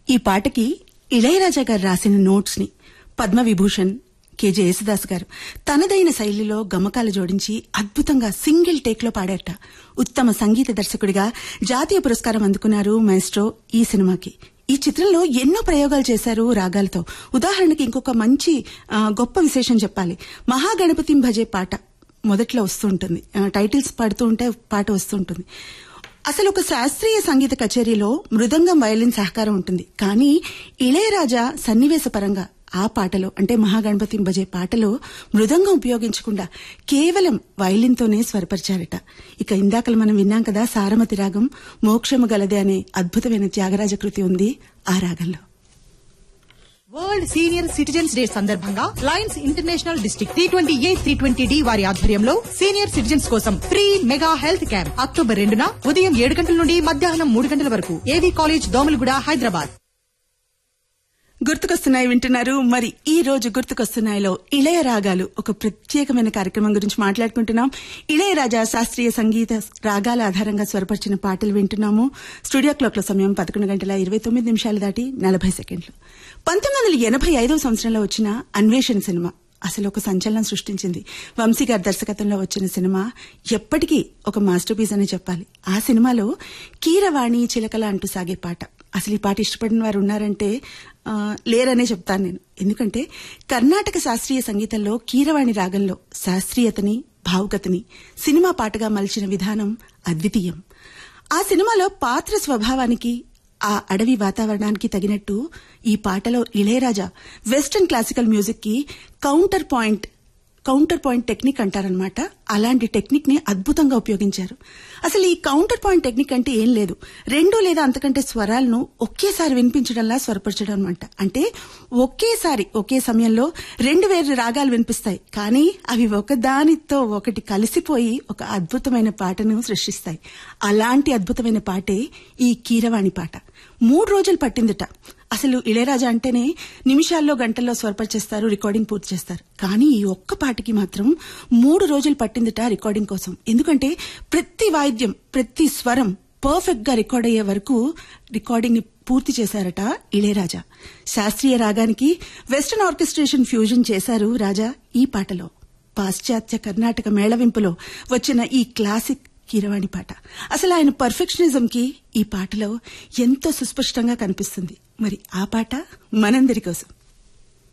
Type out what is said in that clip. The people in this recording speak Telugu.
ఈ పాటకి ఇళయరాజా గారు రాసిన నోట్స్ ని పద్మవిభూషణ్ కెజే యేసుదాస్ గారు తనదైన శైలిలో గమకాలు జోడించి అద్భుతంగా సింగిల్ టేక్ లో పాడారట ఉత్తమ సంగీత దర్శకుడిగా జాతీయ పురస్కారం అందుకున్నారు మైస్ట్రో ఈ సినిమాకి ఈ చిత్రంలో ఎన్నో ప్రయోగాలు చేశారు రాగాలతో ఉదాహరణకి ఇంకొక మంచి ఆ, గొప్ప విశేషం చెప్పాలి మహాగణపతిం భజే పాట మొదట్లో వస్తుంటుంది ఆ, టైటిల్స్ పాడుతూ ఉంటే పాట వస్తుంటుంది అసలు ఒక శాస్త్రీయ సంగీత కచేరీలో మృదంగం వయలిన్ సహకారం ఉంటుంది కానీ ఇళయరాజా సన్నివేశ పరంగా ఆ పాటలో అంటే మహాగణపతి భజే పాటలో మృదంగం ఉపయోగించకుండా కేవలం వయలిన్తోనే స్వరపరిచారట ఇక ఇందాకలు మనం విన్నాం కదా సారమతి రాగం మోక్షము గలదే అనే అద్భుతమైన త్యాగరాజ కృతి ఉంది ఆ రాగంలో వరల్డ్ సీనియర్ సిటిజన్స్ డే సందర్భంగా lions international district T twenty A three twenty D వారి ఆధ్వర్యంలో సీనియర్ సిటిజన్స్ కోసం free mega health camp October రెండున ఉదయం ఏడు గంటల నుండి మధ్యాహ్నం మూడు గంటల వరకు ఏవీ కాలేజ్ దోమలగూడ హైదరాబాద్ గుర్తుకొస్తున్నాయి వింటున్నారు మరి ఈ రోజు గుర్తుకొస్తున్నాయిలో ఇళయ రాగాలు ఒక ప్రత్యేకమైన కార్యక్రమం గురించి మాట్లాడుకుంటున్నాం ఇళయరాజా శాస్త్రీయ సంగీత రాగాల ఆధారంగా స్వరపరిచిన పాటలు వింటున్నాము స్టూడియో క్లాక్ లో సమయం పదకొండు గంటల ఇరవై తొమ్మిది నిమిషాలు దాటి నలభై సెకండ్లు పంతొమ్మిది వందల ఎనభై ఐదవ సంవత్సరంలో వచ్చిన అన్వేషణ సినిమా అసలు ఒక సంచలనం సృష్టించింది వంశీ గారి దర్శకత్వంలో వచ్చిన సినిమా ఎప్పటికీ ఒక మాస్టర్ పీస్ అని చెప్పాలి ఆ సినిమాలో కీరవాణి చిలకల అంటూ సాగే పాట అసలు ఈ పాట ఇష్టపడిన వారు ఉన్నారంటే ఆ, లేరనే చెప్తాను నేను ఎందుకంటే కర్ణాటక శాస్త్రీయ సంగీతంలో కీరవాణి రాగంలో శాస్త్రీయతని భావుకతని సినిమా పాటగా మలిచిన విధానం అద్వితీయం ఆ సినిమాలో పాత్ర స్వభావానికి ఆ అడవి వాతావరణానికి తగినట్టు ఈ పాటలో ఇళయరాజా వెస్టర్న్ క్లాసికల్ మ్యూజిక్ కి counter point counter point technique అంటారనమాట అలాంటి టెక్నిక్ ని అద్భుతంగా ఉపయోగించారు అసలు ఈ కౌంటర్ పాయింట్ టెక్నిక్ అంటే ఏం లేదు రెండు లేదా అంతకంటే స్వరాలను ఒకేసారి వినిపించడంలా స్వరపరచడం అనమాట అంటే ఒకేసారి ఒకే సమయంలో రెండు వేరు రాగాలు వినిపిస్తాయి కానీ అవి ఒకదానితో ఒకటి కలిసిపోయి ఒక అద్భుతమైన పాటను సృష్టిస్తాయి అలాంటి అద్భుతమైన పాటే ఈ కీరవాణి పాట మూడు రోజులు పట్టిందట అసలు ఇళయరాజా అంటేనే నిమిషాల్లో గంటల్లో స్వరపరిచేస్తారు రికార్డింగ్ పూర్తి చేస్తారు కానీ ఈ ఒక్క పాటకి మాత్రం మూడు రోజులు పట్టిందట రికార్డింగ్ కోసం ఎందుకంటే ప్రతి వాయిద్యం ప్రతి స్వరం పర్ఫెక్ట్ గా రికార్డ్ అయ్యే వరకు రికార్డింగ్ ని పూర్తి చేశారట ఇళయరాజా శాస్త్రీయ రాగానికి వెస్టర్న్ ఆర్కెస్ట్రేషన్ ఫ్యూజన్ చేశారు రాజా ఈ పాటలో పాశ్చాత్య కర్ణాటక మేళవింపులో వచ్చిన ఈ క్లాసిక్ కీరవాణి పాట అసలు ఆయన పర్ఫెక్షనిజం కి ఈ పాటలో ఎంతో సుస్పష్టంగా కనిపిస్తుంది మరి ఆ పాట మనందరి కోసం